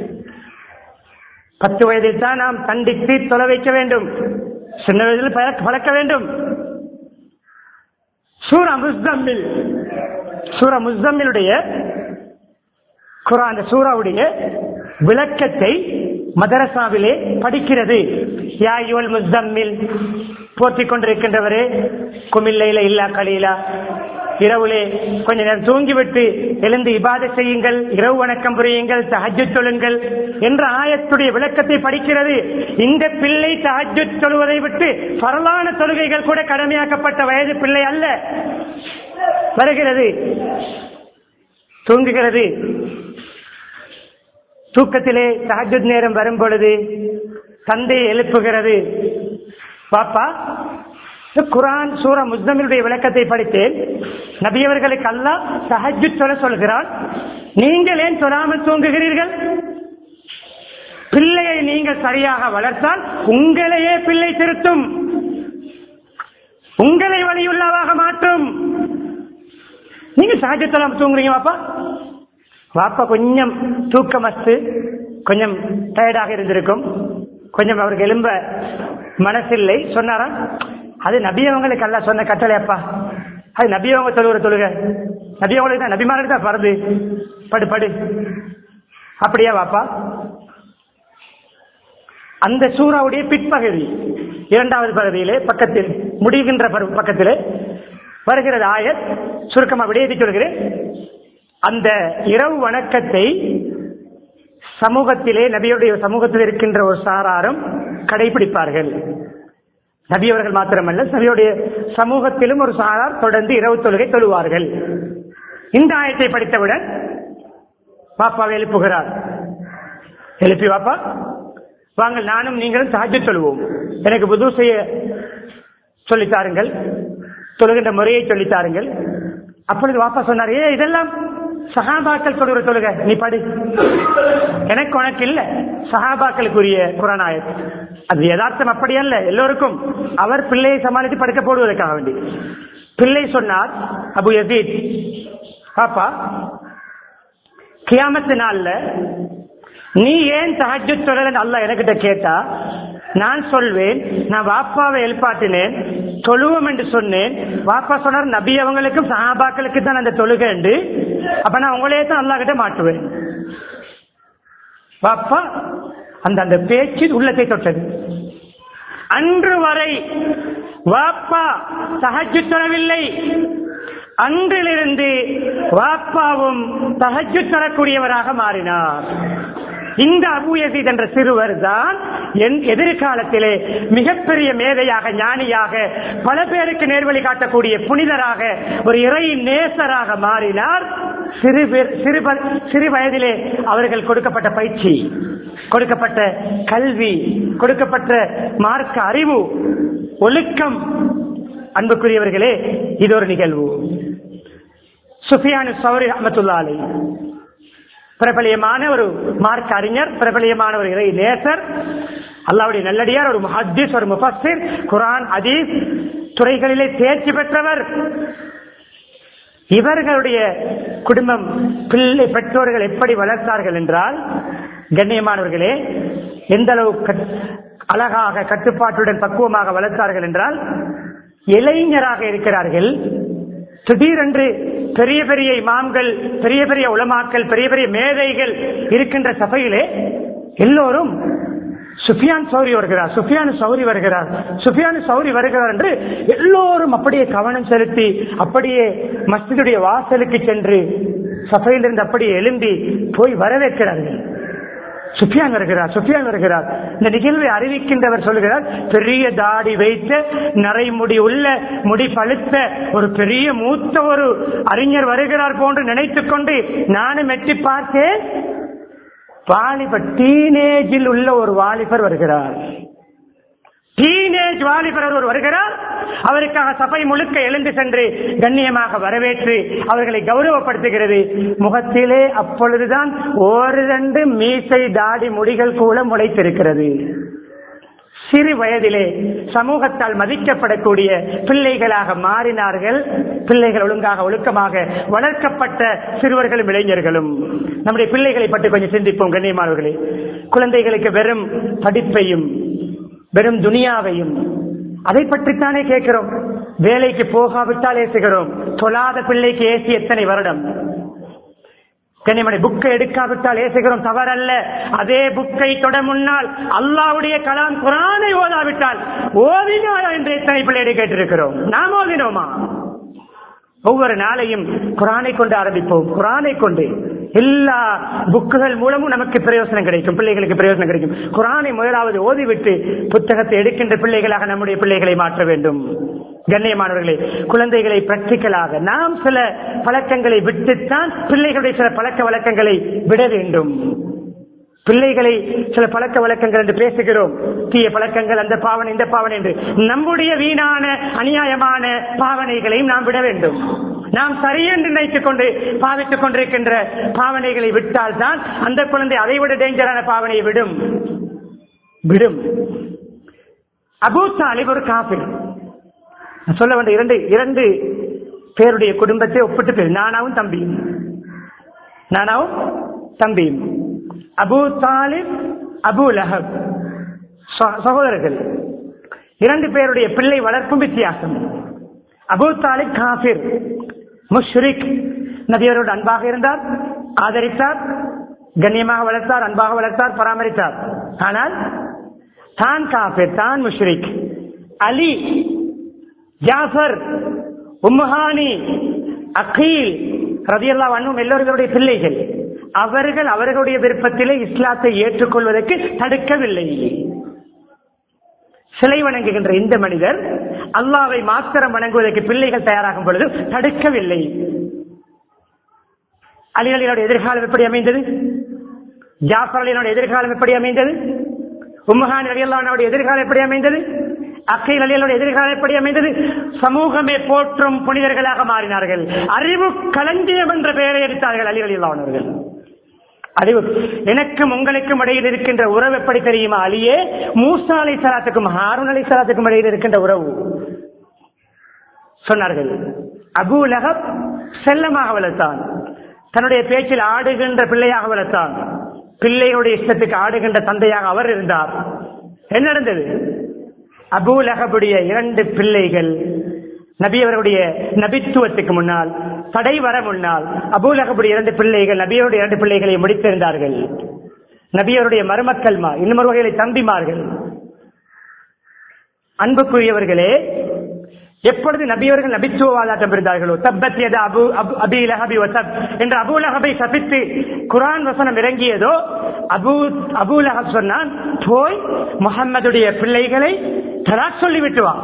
பத்து வயதில் தான் நாம் கண்டித்து தொலை வைக்க வேண்டும் சின்ன வயதில் பழக்க- பழக்க வேண்டும் சூரா முஸ்தம்மில் சூரா முஸ்தம்மிலுடைய குரான் அந்த சூறாவுடைய விளக்கத்தை மதரசாவிலே படிக்கிறது யா யுவல் முஸ்தம்மில் போற்றிக் கொண்டிருக்கின்றவரே குமில்லையில இல்லா கலீலா இரவுலே கொஞ்ச நேரம் தூங்கிவிட்டு எழுந்து இபாத செய்யுங்கள் இரவு வணக்கம் புரியுங்கள் தஹஜ்ஜுத் தொழுங்கள் என்ற ஆயத்துடைய விளக்கத்தை படிக்கிறது இந்த பிள்ளை தஹஜ்ஜுத் தொழுவதை விட்டு பரவான தொழுகைகள் கூட கடமையாக்கப்பட்ட வயது பிள்ளை அல்ல வருகிறது தூங்குகிறது தூக்கத்திலே தஹஜ்ஜுத் நேரம் வரும் பொழுது தந்தையை எழுப்புகிறது பாப்பா இந்த குரான் சூரா முஸ்தமிலுடைய விளக்கத்தை படித்தேன் நபியவர்களுக்கு அல்லாஹ் தஹஜ்ஜுத் சொல்ல சொல்கிறான் நீங்கள் ஏன் சொல்லாமல் தூங்குகிறீர்கள் பிள்ளையை நீங்கள் சரியாக வளர்த்தால் உங்களையே பிள்ளை திருத்தும் உங்களை வழியுள்ளவாக மாற்றும் நீங்க சஹஜத்தலாம் தூங்குறீங்க பாப்பா வாப்பா கொஞ்சம் தூக்கமஸ்து கொஞ்சம் டயர்டாக இருந்திருக்கும் கொஞ்சம் அவருக்கு எலும்ப மனசில்லை சொன்னாராம் அது நபியவங்களுக்கு அல்ல சொன்ன கட்டளை அப்பா அது நபியவங்க தொழுகிற தொழுக நபியவங்களுக்கு தான் நபிமாருக்கு தான் பறந்து படு படு அப்படியா வாப்பா அந்த சூறாவுடைய பிற்பகுதி இரண்டாவது பகுதியிலே பக்கத்தில் முடிகின்ற பரு- பக்கத்திலே வருகிறது ஆயத் சுருக்கமா விடையேற்றி சொல்கிறேன் அந்த இரவு வணக்கத்தை சமூகத்திலே நபியுடைய சமூகத்தில் இருக்கின்ற ஒரு சாராரும் கடைபிடிப்பார்கள் நபி அவர்கள் மாத்திரமல்ல நபியுடைய சமூகத்திலும் ஒரு சாரார் தொடர்ந்து இரவு தொழுகை தொழுவார்கள் இந்த ஆயத்தை படித்தவுடன் பாப்பாவை எழுப்புகிறார் எழுப்பி பாப்பா வாங்கள் நானும் நீங்களும் சாட்சி சொல்லுவோம் எனக்கு புது செய்ய சொல்லித்தாருங்கள் தொழுகின்ற முறையை சொல்லித்தாருங்கள் அப்பொழுது வாப்பா சொன்னார் ஏ இதெல்லாம் சஹாபாக்கள் சொல்லுற தொழுக நீ படி எனக்கு உனக்கு இல்ல சஹாபாக்களுக்குரிய குரானாயத் அது யதார்த்தம் அப்படி அல்ல எல்லோருக்கும் அவர் பிள்ளையை சமாளித்து படுக்க போடுவதற்காக வேண்டி பிள்ளை சொன்னார் அபு யசீத் பாப்பா கியாமத்து நாள்ல நீ ஏன் தஹஜ்ஜுத் தொழலன்னு அல்லாஹ் எனக்கிட்ட கேட்டா நான் சொல்வேன் நான் வாப்பாவை எழுப்பாட்டினேன் தொழுவோம் என்று சொன்னேன் வாப்பா சொன்னார் நபி அவங்களுக்கும் சஹாபாக்களுக்கு தான் அந்த தொழுகை உண்டு அப்ப நான் உங்களே தான் அல்லாஹ் கிட்ட மாட்டுவேன் வாப்பா அந்த அந்த பேச்சு உள்ளத்தை தொட்டது அன்று வரை வாப்பா தஹஜ்ஜு தொழவில்லை அன்றிலிருந்து வாப்பாவும் தஹஜ்ஜு தரக்கூடியவராக மாறினார் இந்த அபு யசீத் என்ற சிறுவர் தான் என் எதிர்காலத்திலே மிகப்பெரிய மேதையாக ஞானியாக பல பேருக்கு நேர்வழி காட்டக்கூடிய புனிதராக ஒரு இறை நேசராக மாறினார் சிறு பேர் சிறு ப- சிறு வயதிலே அவர்கள் கொடுக்கப்பட்ட பயிற்சி கொடுக்கப்பட்ட கல்வி கொடுக்கப்பட்ட மார்க்க அறிவு ஒழுக்கம் அன்புக்குரியவர்களே இது ஒரு நிகழ்வு சுஃபியானு சௌரி அஹமத்துல்லா அலை பிரபலியமான ஒரு மார்க் அறிஞர் பிரபலியமான ஒரு இறை நேசர் அல்லாவுடைய நல்லடியார் ஒரு முஹத்திஸ் ஒரு முஃபஸ்ஸிர் குர்ஆன் ஹதீஸ் துறைகளிலே தேர்ச்சி பெற்றவர் இவர்களுடைய குடும்பம் பிள்ளை பெற்றோர்கள் எப்படி வளர்த்தார்கள் என்றால் கண்ணியமானவர்களே எந்த அளவு கட்- அழகாக கட்டுப்பாட்டுடன் பக்குவமாக வளர்த்தார்கள் என்றால் இளைஞராக இருக்கிறார்கள் திடீரென்று பெரிய பெரிய இமாம்கள் பெரிய பெரிய உலமாக்கள் பெரிய பெரிய மேதைகள் இருக்கின்ற சபையிலே எல்லோரும் சுஃபியான் சௌரி வருகிறார் சுஃபியான் சௌரி வருகிறார் சுஃபியான் சௌரி வருகிறார் என்று எல்லோரும் அப்படியே கவனம் செலுத்தி அப்படியே மஸ்ஜிதுடைய வாசலுக்கு சென்று சபையிலிருந்து அப்படியே எழும்பி போய் வரவேற்கிறார்கள் சுஃபியான் வருகிறார் சுஃபியான் வருகிறார் இந்த நிகழ்வை அறிவிக்கின்றவர் சொல்கிறார் பெரிய தாடி வைத்த நரைமுடி உள்ள முடி பழுத்த ஒரு பெரிய மூத்த ஒரு அறிஞர் வருகிறார் போன்று நினைத்துக் கொண்டு நானும் எட்டி பார்த்தேன் வாலிபர் டீனேஜில் உள்ள ஒரு வாலிபர் வருகிறார் டீனேஜ் வாலிபர் ஒருவர் வருகிறார் அவருக்காக சபை முழுக்க எழுந்து சென்று கண்ணியமாக வரவேற்று அவர்களை கௌரவப்படுத்துகிறது முகத்திலே அப்பொழுதுதான் ஒரு ரெண்டு மீசை தாடி முடிகள் கூட முளைத்திருக்கிறது சிறு வயதிலே சமூகத்தால் மதிக்கப்படக்கூடிய பிள்ளைகளாக மாறினார்கள் பிள்ளைகள் ஒழுங்காக ஒழுக்கமாக வளர்க்கப்பட்ட சிறுவர்களும் இளைஞர்களும் நம்முடைய பிள்ளைகளை பற்றி கொஞ்சம் சிந்திப்போம் கண்ணியமானவர்களே குழந்தைகளுக்கு வெறும் படிப்பையும் வெறும் துனியாவையும் அதை பற்றித்தானே கேட்கிறோம் வேலைக்கு போகாவிட்டால் ஏசுகிறோம் தொழாத பிள்ளைக்கு ஏசி எத்தனை வருடம் கண்ணியமணி புக்கை எடுக்காவிட்டால் ஏசுகிறோம் தவறல்ல அதே புக்கை தொட முன்னால் அல்லாவுடைய கலாம் குரானை ஓதாவிட்டால் ஓதினாயா என்று எத்தனை பிள்ளைகளை கேட்டிருக்கிறோம் நாம் ஓதினோமா ஒவ்வொரு நாளையும் குரானை கொண்டு ஆரம்பிப்போம் குரானை கொண்டு எல்லா புக்குகள் மூலமும் நமக்கு பிரயோசனம் கிடைக்கும் பிள்ளைகளுக்கு பிரயோசனம் கிடைக்கும் குரானை முதலாவது ஓதிவிட்டு புத்தகத்தை எடுக்கின்ற பிள்ளைகளாக நம்முடைய பிள்ளைகளை மாற்ற வேண்டும் கண்ணியமானவர்களே குழந்தைகளை பிராக்டிக்கலாக நாம் சில பழக்கங்களை விட்டுத்தான் பிள்ளைகளுடைய சில பழக்க வழக்கங்களை விட வேண்டும் பிள்ளைகளை சில பழக்க வழக்கங்கள் என்று பேசுகிறோம் தீய பழக்கங்கள் அந்த பாவனை இந்த பாவனை என்று நம்முடைய வீணான அநியாயமான பாவனைகளையும் நாம் விட வேண்டும் நாம் சரியென்று நினைத்துக் கொண்டு பாவித்துக் கொண்டிருக்கின்ற பாவனைகளை விட்டால் தான் அந்த குழந்தை அதை விட டேஞ்சரான பாவனையை விடும் விடும் அபூ தாலிப் ஒரு காபிர் நான் சொல்ல வந்த இரண்டு இரண்டு பேருடைய குடும்பத்தை ஒப்பிட்டு பேர் நானாவும் தம்பியும் நானாவும் தம்பியும் அபு தாலிப் அபு லஹப் ச- சகோதரர்கள் இரண்டு பேருடைய பிள்ளை வளர்ப்பும் வித்தியாசம் அபு தாலிப் காபிர் முஷ்ரிக் நபியரோடு அன்பாக இருந்தார் ஆதரித்தார் கண்ணியமாக வளர்த்தார் அன்பாக வளர்த்தார் பராமரித்தார் ஆனால் தான் காபிர் தான் முஷ்ரிக் அலி ஜாஃபர் உம்முஹானி அகீல் ரதியல்லா வண்ணும் எல்லோருடைய பிள்ளைகள் அவர்கள் அவர்களுடைய விருப்பத்திலே இஸ்லாத்தை ஏற்றுக்கொள்வதற்கு தடுக்கவில்லை சிலை வணங்குகின்ற இந்த மனிதர் அல்லாவை மாத்திரம் வணங்குவதற்கு பிள்ளைகள் தயாராகும் பொழுது தடுக்கவில்லை அலிகளினோட எதிர்காலம் எப்படி அமைந்தது ஜாஃபர் அலினோட எதிர்காலம் எப்படி அமைந்தது உம்மஹான் அலியல்லானோட எதிர்காலம் எப்படி அமைந்தது அக்கைல் அலியலோட எதிர்காலம் எப்படி அமைந்தது சமூகமே போற்றும் புனிதர்களாக மாறினார்கள் அறிவு களஞ்சியம் என்ற பெயரை எடுத்தார்கள் அலி அலியல்லானவர்கள் அறிவு எனக்கும் உங்களுக்கும் இடையில் இருக்கின்ற உறவு எப்படி தெரியுமா அலியே மூசா அலை சலாத்துக்கும் ஹாரூன் அலை சலாத்துக்கும் இடையில் இருக்கின்ற உறவு சொன்னார்கள் அபு லஹப் செல்லமாக வளர்த்தான் தன்னுடைய பேச்சில் ஆடுகின்ற பிள்ளையாக வளர்த்தான் பிள்ளையுடைய இஷ்டத்துக்கு ஆடுகின்ற தந்தையாக அவர் இருந்தார் என்ன நடந்தது அபு லஹபுடைய இரண்டு பிள்ளைகள் நபி அவருடைய நபித்துவத்துக்கு முன்னால் தடை வர முன்னால் அபு லஹபுடைய இரண்டு பிள்ளைகள் நபியருடைய இரண்டு பிள்ளைகளை முடித்திருந்தார்கள் நபியருடைய மருமக்கள்மா இன்னொரு வகையில தம்பிமார்கள் அன்புக்குரியவர்களே எப்பொழுது நபியவர்கள் நபித்துவவாதாட்டம் இருந்தார்களோ தப்பத் யதா அபு அபு- அபி லஹபி வசப் என்ற அபு லஹபை சபித்து குரான் வசனம் இறங்கியதோ அபு அபு லஹப் சொன்னான் போய் முகம்மதுடைய பிள்ளைகளை தலாக் சொல்லிவிட்டு வா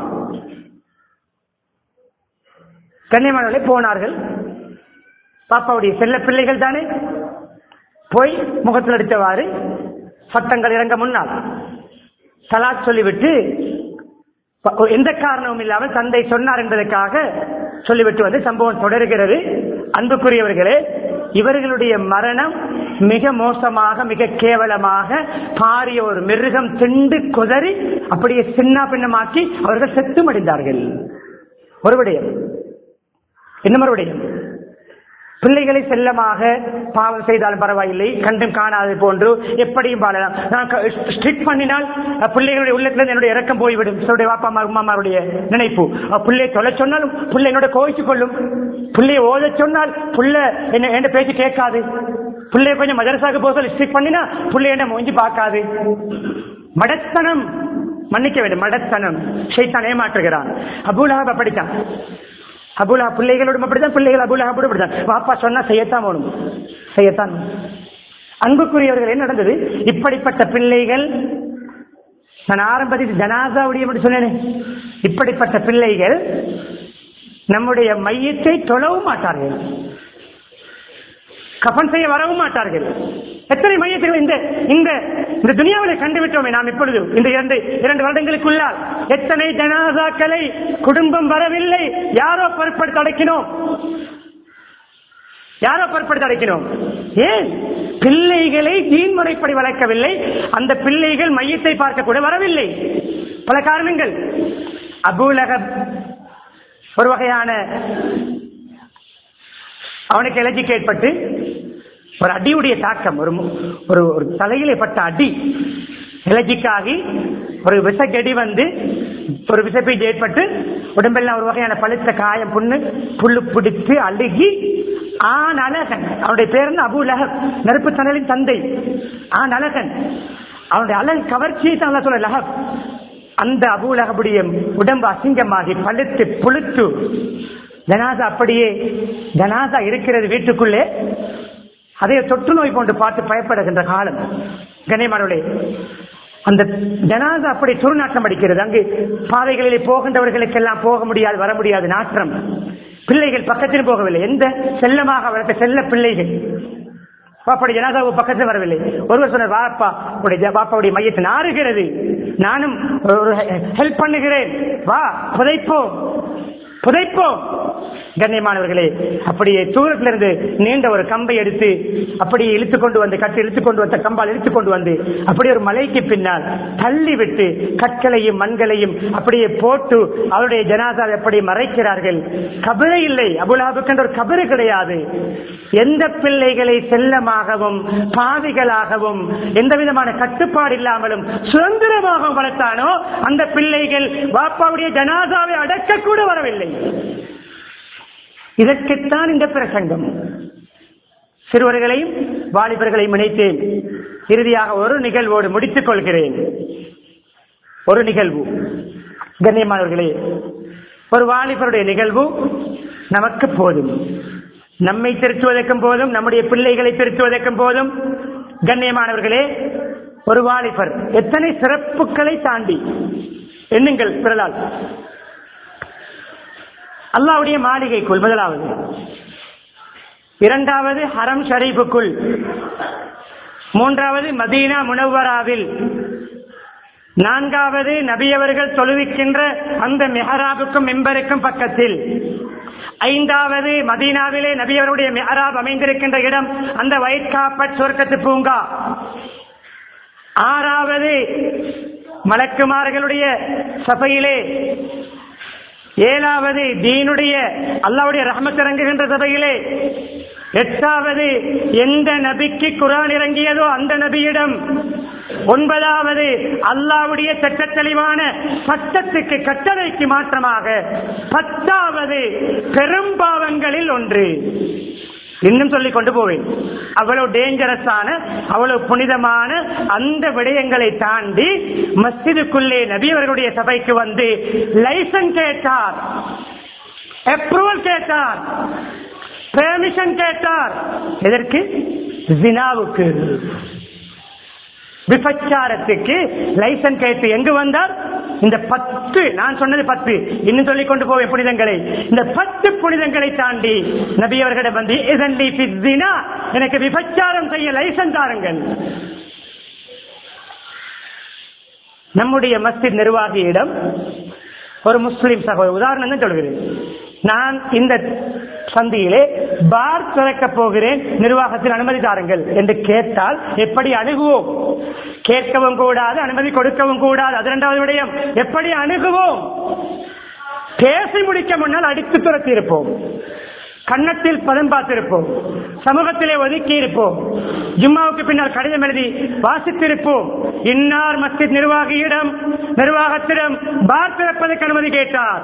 கண்ணியமானவர்களே போனார்கள் பாப்பாவுடைய செல்ல பிள்ளைகள் தானே போய் முகத்தில் அடித்தவாறு சட்டங்கள் இறங்க முன்னால் தலாக் சொல்லிவிட்டு ப- எந்த காரணமும் இல்லாமல் தந்தை சொன்னார் என்பதற்காக சொல்லிவிட்டு வந்து சம்பவம் தொடர்கிறது அன்புக்குரியவர்களே இவர்களுடைய மரணம் மிக மோசமாக மிக கேவலமாக பாரிய ஒரு மிருகம் திண்டு குதறி அப்படியே சின்ன பின்னமாக்கி அவர்கள் செத்து மடிந்தார்கள் ஒரு விடயம் இன்னும் விடயம் பிள்ளைகளை செல்லமாக பாவம் செய்தாலும் பரவாயில்லை கண்டும் காணாது போன்று எப்படியும் வாழலாம் நான் ஸ்ட்ரிக் பண்ணினால் அஹ், பிள்ளைகளுடைய உள்ளத்துல என்னுடைய இறக்கம் போய்விடும் என்னுடைய வாப்பா அம்மா அம்மாவுடைய நினைப்பு அஹ், பிள்ளை தொலை சொன்னாலும் பிள்ளை என்னோட கோவிச்சு கொள்ளும் பிள்ளையை ஓத சொன்னால் புள்ள என்ன என்ன பேச்சு கேட்காது பிள்ளைய கொஞ்சம் மதரசாக்கு போக சொல்லி ஸ்ட்ரிக் பண்ணினா பிள்ளை என்ன மூஞ்சி பார்க்காது மடத்தனம் மன்னிக்க வேண்டும் மடத்தனம் ஷைத்தான் ஏமாற்றுகிறான் அபூலஹப் அப்படித்தான் அபுலா பிள்ளைகளோடும் அப்படித்தான் பிள்ளைகள் அபுலஹபோடு அப்படித்தான் பாப்பா சொன்னா செய்யத்தான் வேணும் செய்யத்தான் வேணும். அன்புக்குரியவர்கள் என்ன நடந்தது இப்படிப்பட்ட பிள்ளைகள் நான் ஆரம்பத்தில் ஜனாசாவுடைய மட்டும் சொன்னேனே இப்படிப்பட்ட பிள்ளைகள் நம்முடைய மையத்தை தொழவும் மாட்டார்கள் கஃன் செய்ய வரவும் மாட்டார்கள் எத்தனை மையத்துகள் இந்த இந்த இந்த துனியாவிலே கண்டுவிட்டோமே நாம் இப்பொழுது இந்த இரண்டு இரண்டு வருடங்களுக்குள்ளால் எத்தனை ஜனாசாக்களை குடும்பம் வரவில்லை யாரோ பொருட்படுத்த அடைக்கினோம் யாரோ பொருட்படுத்த அடைக்கினோம் ஏன் பிள்ளைகளை தீன் முறைப்படி வளர்க்கவில்லை அந்த பிள்ளைகள் மையத்தை பார்க்க கூட வரவில்லை பல காரணங்கள் அபூலகப் ஒரு வகையான அவனுக்கு எலர்ஜிக்கு ஏற்பட்டு ஒரு அடியுடைய தாக்கம் ஒரு மு- ஒரு ஒரு தலையிலே பட்ட அடி எலர்ஜிக்காகி ஒரு விசக்கடி வந்து ஒரு விசப்பீச்சு ஏற்பட்டு உடம்பெல்லாம் ஒரு வகையான பழுத்த காயம் புண்ணு புல்லு பிடித்து அழுகி ஆண் அழகன் அவனுடைய பேர் என்ன அபு லஹப் நெருப்பு தணலின் தந்தை ஆண் அழகன் அவனுடைய அழகு கவர்ச்சியை தான் அல்லாஹ் சொல்ல லஹப் அந்த அபு லஹபுடைய உடம்பு அசிங்கமாகி பழுத்து புழுத்து ஜனாசா அப்படியே ஜனாசா இருக்கிறது வீட்டுக்குள்ளே அதை தொற்று நோய் போன்று பார்த்து பயப்படுகின்ற காலம் கண்ணியமானவர்களே அந்த ஜனாசா அப்படி துர்நாற்றம் அடிக்கிறது அங்கு பாதைகளிலே போகின்றவர்களுக்கெல்லாம் போக முடியாது வர முடியாது நாற்றம் பிள்ளைகள் பக்கத்தில் போகவில்லை எந்த செல்லமாக வளர்த்த செல்ல பிள்ளைகள் பாப்பாடி ஜனாதா பக்கத்தில் வரவில்லை ஒருவர் சொன்னார் வாப்பா உடைய பாப்பாவுடைய மையத்தை நாறுகிறது நானும் ஒரு ஹெல்ப் பண்ணுகிறேன் வா புதைப்போம் புதைப்போம் கண்ணியமானவர்களே அப்படியே தூரத்திலிருந்து நீண்ட ஒரு கம்பை எடுத்து அப்படியே இழுத்து கொண்டு வந்து கட்டு இழுத்து கொண்டு வந்த கம்பால் இழுத்து கொண்டு வந்து அப்படியே ஒரு மலைக்கு பின்னால் தள்ளி விட்டு கற்களையும் மண்களையும் அப்படியே போட்டு அவருடைய ஜனாதாவை எப்படி மறைக்கிறார்கள் கபிரை இல்லை அபுலாபுக்கு ஒரு கபிறு கிடையாது எந்த பிள்ளைகளை செல்லமாகவும் பாவிகளாகவும் எந்த விதமான கட்டுப்பாடு இல்லாமலும் சுதந்திரமாகவும் வளர்த்தானோ அந்த பிள்ளைகள் பாப்பாவுடைய ஜனாதாவை அடக்க கூட வரவில்லை இதற்குத்தான் இந்த பிரசங்கம் சிறுவர்களையும் வாலிபர்களையும் இணைத்தேன் இறுதியாக ஒரு நிகழ்வோடு முடித்துக் கொள்கிறேன் ஒரு நிகழ்வு கண்ணியமானவர்களே ஒரு வாலிபருடைய நிகழ்வு நமக்கு போதும் நம்மை திருத்துவதற்கும் போதும் நம்முடைய பிள்ளைகளை திருத்துவதற்கும் போதும் கண்ணியமானவர்களே ஒரு வாலிபர் எத்தனை சிறப்புகளை தாண்டி எண்ணுங்கள் பிறலால் அல்லாவுடைய மாளிகைக்குள் முதலாவது இரண்டாவது ஹரம் ஷரீஃபுக்குள் மூன்றாவது மதீனா முனவராவில் நான்காவது நபியவர்கள் தொழுவிக்கின்ற அந்த மெஹராபுக்கும் மெம்பருக்கும் பக்கத்தில் ஐந்தாவது மதீனாவிலே நபியவருடைய மெஹராப் அமைந்திருக்கின்ற இடம் அந்த வயிற்காப்பட் சொர்க்கத்து பூங்கா ஆறாவது மலக்குமார்களுடைய சபையிலே ஏழாவது தீனுடைய அல்லாவுடைய ரஹமத் இறங்குகின்ற சபையிலே எட்டாவது எந்த நபிக்கு குரான் இறங்கியதோ அந்த நபியிடம் ஒன்பதாவது அல்லாவுடைய சட்ட தெளிவான சட்டத்துக்கு கட்டளைக்கு மாற்றமாக பத்தாவது பெரும்பாவங்களில் ஒன்று இன்னும் சொல்லிக் கொண்டு போவேன் அவ்வளவு டேஞ்சரஸான அவ்வளவு புனிதமான அந்த விடயங்களை தாண்டி மஸ்ஜிதுக்குள்ளே நபி அவர்களுடைய சபைக்கு வந்து லைசன்ஸ் கேட்டார் அப்ரூவல் கேட்டார் பெர்மிஷன் கேட்டார் எதற்கு ஜினாவுக்கு விபச்சாரத்துக்கு லைசன்ஸ் கேட்டு எங்கு வந்தார் இந்த பத்து நான் சொன்னது பத்து இன்னும் சொல்லிக் கொண்டு போவேன் புனிதங்களை இந்த பத்து புனிதங்களை தாண்டி நபி அவர்களிடம் வந்து இதன்லி பிஸ்தினா எனக்கு விபச்சாரம் செய்ய லைசன்ஸ் தாருங்கள் நம்முடைய மஸ்ஜித் நிர்வாகியிடம் ஒரு முஸ்லிம் சகோதரர் உதாரணம் தான் சொல்கிறேன் நான் இந்த சந்தியிலே பார் திறக்க போகிறேன் நிர்வாகத்தில் அனுமதி தாருங்கள் என்று கேட்டால் எப்படி அணுகுவோம் கேட்கவும் கூடாது அனுமதி கொடுக்கவும் கூடாது அது இரண்டாவது விடயம் எப்படி அணுகுவோம் பேசி முடிக்க முன்னால் அடித்து துரத்தி இருப்போம் கன்னத்தில் பதம் பார்த்திருப்போம் சமூகத்திலே ஒதுக்கி இருப்போம் ஜும்மாவுக்கு பின்னால் கடிதம் எழுதி வாசித்திருப்போம் இன்னார் மஸ்ஜித் நிர்வாகியிடம் நிர்வாகத்திடம் பார் திறப்பதற்கு அனுமதி கேட்டார்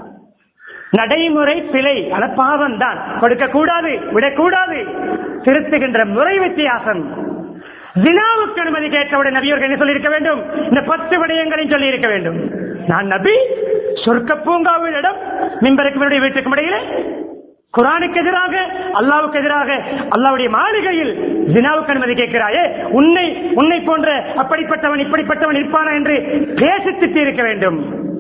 நடைமுறை பிழை அது பாவம் தான் கொடுக்க கூடாது விடக்கூடாது திருத்துகின்ற முறை வித்தியாசம் ஜினாவுக்கு அனுமதி கேட்டவுடன் நபியவர்கள் என்ன சொல்லியிருக்க வேண்டும் இந்த பத்து விடயங்களையும் சொல்லி இருக்க வேண்டும் நான் நபி சொர்க்க பூங்காவில் இடம் மிம்பருக்கு என்னுடைய வீட்டுக்கு இடையில குரானுக்கு எதிராக அல்லாவுக்கு எதிராக அல்லாவுடைய மாளிகையில் ஜினாவுக்கு அனுமதி கேட்கிறாயே உன்னை உன்னை போன்ற அப்படிப்பட்டவன் இப்படிப்பட்டவன் இருப்பானா என்று பேசித்து இருக்க வேண்டும்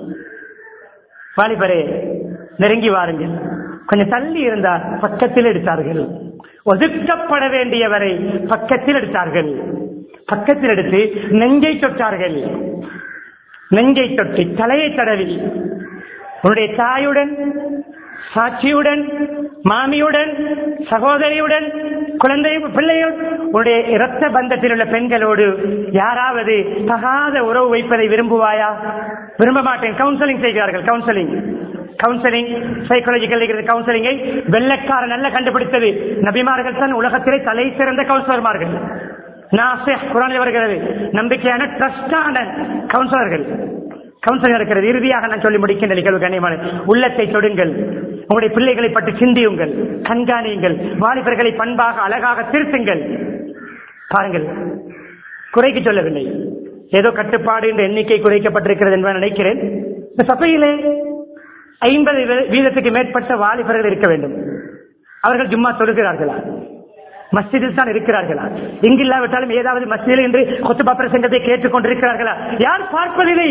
வாலிபரே நெருங்கி வாருங்கள் கொஞ்சம் தள்ளி இருந்தார் பக்கத்தில் எடுத்தார்கள் ஒதுக்கப்பட வேண்டியவரை பக்கத்தில் எடுத்தார்கள் பக்கத்தில் எடுத்து நெஞ்சை தொட்டார்கள் நெஞ்சை தொட்டி தலையை தடவி உன்னுடைய தாயுடன் சாட்சியுடன் மாமியுடன் சகோதரியுடன் குழந்தை பிள்ளையுடன் உன்னுடைய இரத்த பந்தத்தில் உள்ள பெண்களோடு யாராவது தகாத உறவு வைப்பதை விரும்புவாயா விரும்ப மாட்டேன் கவுன்சிலிங் செய்கிறார்கள் கவுன்சிலிங் கவுன்சிலிங் சைக்காலஜிக்கல் கவுன்சிலிங்கை வெள்ளக்கார நல்ல கண்டுபிடித்தது நபிமார்கள் தான் உலகத்திலே தலை சிறந்த கவுன்சிலர்மார்கள் நாசிஹ் குரானில் வருகிறது நம்பிக்கையான ட்ரஸ்டான கவுன்சிலர்கள் கவுன்சிலர் இருக்கிறது இறுதியாக நான் சொல்லி முடிக்கின்ற நிகழ்வு கண்ணியமான உள்ளத்தை தொடுங்கள் உங்களுடைய பிள்ளைகளை பற்றி சிந்தியுங்கள் கண்காணியுங்கள் வாலிபர்களை பண்பாக அழகாக திருத்துங்கள் பாருங்கள் குறைக்கு சொல்லவில்லை ஏதோ கட்டுப்பாடு என்ற எண்ணிக்கை குறைக்கப்பட்டிருக்கிறது என்று நினைக்கிறேன் இந்த சபையிலே ஐம்பது வீதத்துக்கு மேற்பட்ட வாலிபர்கள் இருக்க வேண்டும் அவர்கள் ஜும்மா தொழுகிறார்களா மஸ்ஜிதில் தான் இருக்கிறார்களா இங்கில்லாவிட்டாலும் ஏதாவது மஸ்ஜிதில் என்று கொத்துபா பிரசங்கத்தை கேட்டுக் கொண்டிருக்கிறார்களா யார் பார்ப்பதில்லை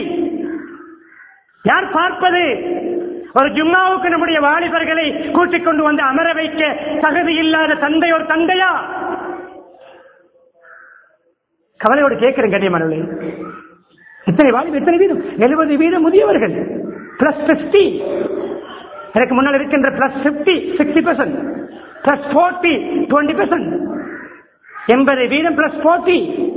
யார் பார்ப்பது ஒரு ஜும்மாவுக்கு நம்முடைய வாலிபர்களை கூட்டிக் கொண்டு வந்து அமர வைக்க தகுதி இல்லாத தந்தை ஒரு தந்தையா கவலையோடு கேட்கிறேன் கண்ணியமானவர்களே எத்தனை வாலிபர் எத்தனை வீதம் எழுபது வீதம் முதியவர்கள் பிளஸ் பிப்டி எனக்கு முன்னால் இருக்கின்ற plus fifty sixty percent plus forty twenty percent எண்பது வீதம் பிளஸ் போர்ட்டி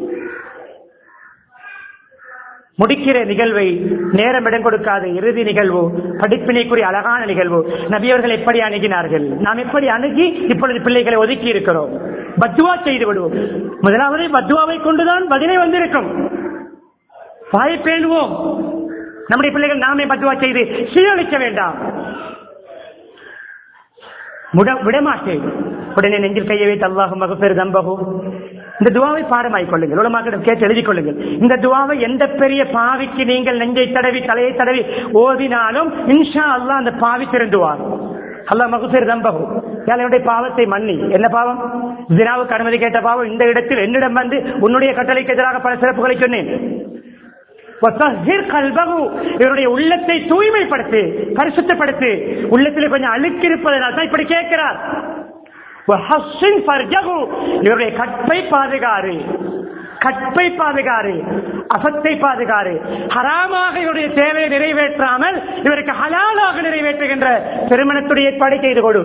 முடிக்கிற நிகழ்வை நேரம் இடம் கொடுக்காத இறுதி நிகழ்வு படிப்பினைக்குரிய அழகான நிகழ்வு நபியவர்கள் எப்படி அணுகினார்கள் நாம் எப்படி அணுகி இப்பொழுது பிள்ளைகளை ஒதுக்கி இருக்கிறோம் பத்துவா செய்து விடுவோம் முதலாவது பத்துவாவை கொண்டுதான் பதிலை வந்திருக்கும் வாயை பேணுவோம் நம்முடைய பிள்ளைகள் நாமே பத்துவா செய்து சீரழிக்க வேண்டாம் முட- விடமாட்டேன் உடனே நெஞ்சில் கையை வைத்து அல்லாஹும் மகப்பேறு தம்பகும் இந்த துவாவை பாடமாய் கொள்ளுங்கள் உலமாக்கிடம் கேட்டு எழுதிக் கொள்ளுங்கள் இந்த துவாவை எந்த பெரிய பாவிக்கு நீங்கள் நெஞ்சை தடவி தலையை தடவி ஓதினாலும் இன்ஷா அல்லாஹ் அந்த பாவி திருந்துவார் அல்லாஹ் மகப்பேறு தம்பகும் என்னுடைய பாவத்தை மன்னி என்ன பாவம் ஜினாவுக்கு அனுமதி கேட்ட பாவம் இந்த இடத்தில் என்னிடம் வந்து உன்னுடைய கட்டளைக்கு எதிராக பல சிறப்புகளை சொன்னேன் வத்தஹிர் கல்பகு இவருடைய உள்ளத்தை தூய்மைப்படுத்து பரிசுத்தப்படுத்து உள்ளத்தில் கொஞ்சம் அழுக்கு இருப்பதனால் தான் இப்படி கேட்கிறார் வஹஸ்ஸின் ஃபர்ஜகு இவருடைய கற்பை பாதுகாரு கற்பை பாதுகாரு அசத்தை பாதுகாரு ஹராமாக இவருடைய தேவையை நிறைவேற்றாமல் இவருக்கு ஹலாலாக நிறைவேற்றுகின்ற திருமணத்துடைய ஏற்பாடு செய்து கொடு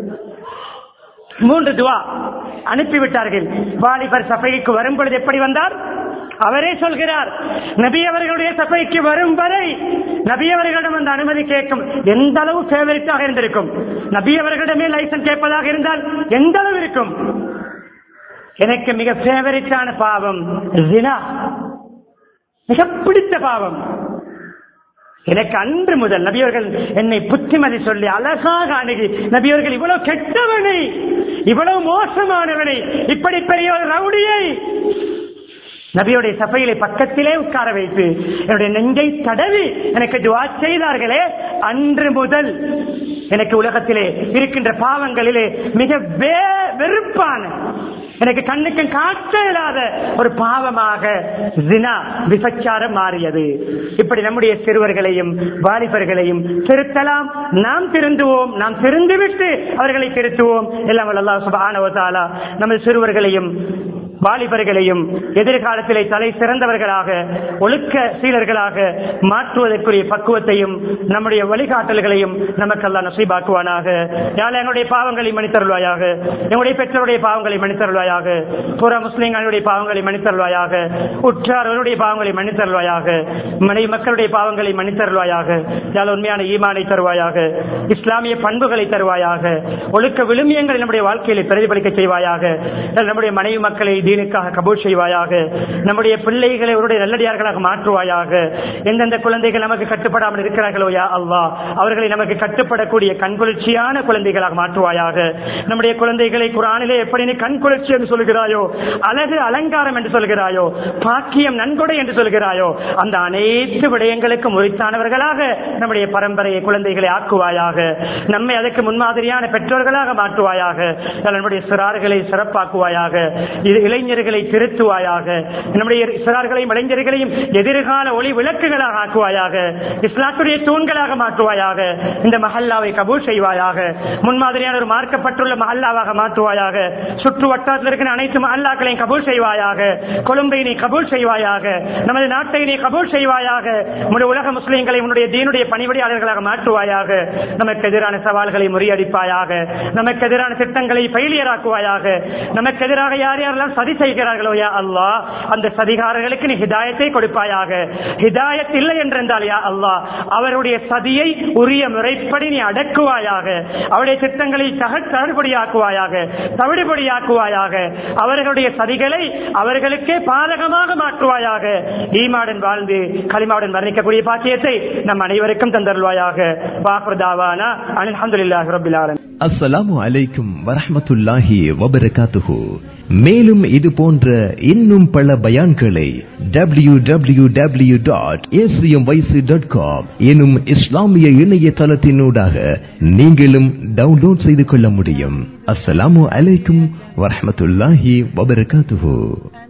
மூன்று துவா அனுப்பிவிட்டார்கள் வாலிபர் சபைக்கு வரும் பொழுது எப்படி வந்தார் அவரே சொல்கிறார் நபி அவர்களுடைய சபைக்கு வரும் வரை நபி அவர்களிடம் அந்த அனுமதி கேட்கும் எந்த அளவு ஃபேவரட்டாக இருந்திருக்கும் நபி அவர்களிடமே லைசன்ஸ் கேட்பதாக இருந்தால் எந்த அளவு இருக்கும் எனக்கு மிக ஃபேவரட்டான பாவம் ஜினா மிக பிடித்த பாவம் எனக்கு அன்று முதல் நபியவர்கள் என்னை புத்திமதி சொல்லி அழகாக அணுகி நபியவர்கள் இவ்வளவு கெட்டவனை இவ்வளவு மோசமானவனை இப்படி பெரிய ஒரு ரவுடியை நபியுடைய சபையிலே பக்கத்திலே உட்கார வைத்து என்னுடைய நெஞ்சை தடவி எனக்கு துவா செய்தார்களே அன்று முதல் எனக்கு உலகத்திலே இருக்கின்ற பாவங்களிலே மிக வே- வெறுப்பான எனக்கு கண்ணுக்கு காட்ட இயலாத ஒரு பாவமாக ஜினா விபச்சாரம் மாறியது இப்படி நம்முடைய சிறுவர்களையும் வாலிபர்களையும் திருத்தலாம் நாம் திருந்துவோம் நாம் திருந்துவிட்டு அவர்களை திருத்துவோம் எல்லாம் வல்ல அல்லாஹ் சுப்ஹானஹு வ தஆலா நமது சிறுவர்களையும் வாலிபர்களையும் எதிர்காலத்திலே தலை சிறந்தவர்களாக ஒழுக்க சீலர்களாக மாற்றுவதற்குரிய பக்குவத்தையும் நம்முடைய வழிகாட்டல்களையும் நமக்கெல்லாம் நசீபாக்குவானாக யாழ் எங்களுடைய பாவங்களை மன்னித்தருள்வாயாக எங்களுடைய பெற்றோருடைய பாவங்களை மன்னித்தருள்வாயாக புற முஸ்லிம்களுடைய பாவங்களை மன்னித்தருள்வாயாக உற்றார்களுடைய பாவங்களை மன்னித்தருள்வாயாக மனைவி மக்களுடைய பாவங்களை மன்னித்தருள்வாயாக யாழ் உண்மையான ஈமானை தருவாயாக இஸ்லாமிய பண்புகளை தருவாயாக ஒழுக்க விழுமியங்களை நம்முடைய வாழ்க்கையில பிரதிபலிக்க செய்வாயாக நம்முடைய மனைவி மக்களை தீனுக்காக கபூல் செய்வாயாக நம்முடைய பிள்ளைகளை உன்னுடைய நல்லடியார்களாக மாற்றுவாயாக எந்தெந்த குழந்தைகள் நமக்கு கட்டுப்படாமல் இருக்கிறார்களோ யா அல்லாஹ் அவர்களை நமக்கு கட்டுப்படக்கூடிய கண்குளிர்ச்சியான குழந்தைகளாக மாற்றுவாயாக நம்முடைய குழந்தைகளை குரானிலே எப்படி நீ கண்குளிர்ச்சி என்று சொல்கிறாயோ அழகு அலங்காரம் என்று சொல்கிறாயோ பாக்கியம் நன்கொடை என்று சொல்கிறாயோ அந்த அனைத்து விடயங்களுக்கும் உரித்தானவர்களாக நம்முடைய பரம்பரையை குழந்தைகளை ஆக்குவாயாக நம்மை அதற்கு முன்மாதிரியான பெற்றோர்களாக மாற்றுவாயாக நம்முடைய சிறார்களை சிறப்பாக்குவாயாக இது இளைஞர்களை திருத்துவாயாக நம்முடைய சிறார்களையும் இளைஞர்களையும் எதிர்கால ஒளி விளக்குகளாக ஆக்குவாயாக இஸ்லாத்துடைய தூண்களாக மாற்றுவாயாக இந்த மஹல்லாவை கபூல் செய்வாயாக முன்மாதிரியான ஒரு மார்க்கப்பட்டுள்ள மஹல்லாவாக மாற்றுவாயாக சுற்று வட்டாரத்தில் இருக்கிற அனைத்து மஹல்லாக்களையும் கபூல் செய்வாயாக கொழும்பை நீ கபூல் செய்வாயாக நமது நாட்டை நீ கபூல் செய்வாயாக முழு உலக முஸ்லிம்களை உன்னுடைய தீனுடைய பணிபடியாளர்களாக மாற்றுவாயாக நமக்கு எதிரான சவால்களை முறியடிப்பாயாக நமக்கு எதிரான திட்டங்களை பயிலியராக்குவாயாக நமக்கு எதிராக யார் யாரெல்லாம் சதி செய்கிறார்களோ யா அல்லாஹ் அந்த சதிகாரர்களுக்கு நீ ஹிதாயத்தை கொடுப்பாயாக ஹிதாயத் இல்லை என்றிருந்தால் யா அல்லாஹ் அவருடைய சதியை உரிய முறைப்படி நீ அடக்குவாயாக அவருடைய திட்டங்களை தக தவிடுபடியாக்குவாயாக தவிடுபடியாக்குவாயாக அவர்களுடைய சதிகளை அவர்களுக்கே பாதகமாக மாற்றுவாயாக ஈமாடன் வாழ்ந்து களிமாவுடன் வர்ணிக்கக்கூடிய பாக்கியத்தை நம் அனைவருக்கும் தந்தருள்வாயாக வாக்குதாவானா அல்ஹம்துலில்லாஹி ரப்பில் ஆலமீன்
அஸ்ஸலாமு அலைக்கும் வரஹ்மத்துல்லாஹி வபரகாத்துஹு மேலும் இது போன்ற இன்னும் பல பயான்களை W W W dot dot com எனும் இஸ்லாமிய இணையதளத்தினூடாக நீங்களும் டவுன்லோட் செய்து கொள்ள முடியும் அஸ்ஸலாமு அலைக்கும் வரஹ்மத்துல்லாஹி வபரகாத்துஹு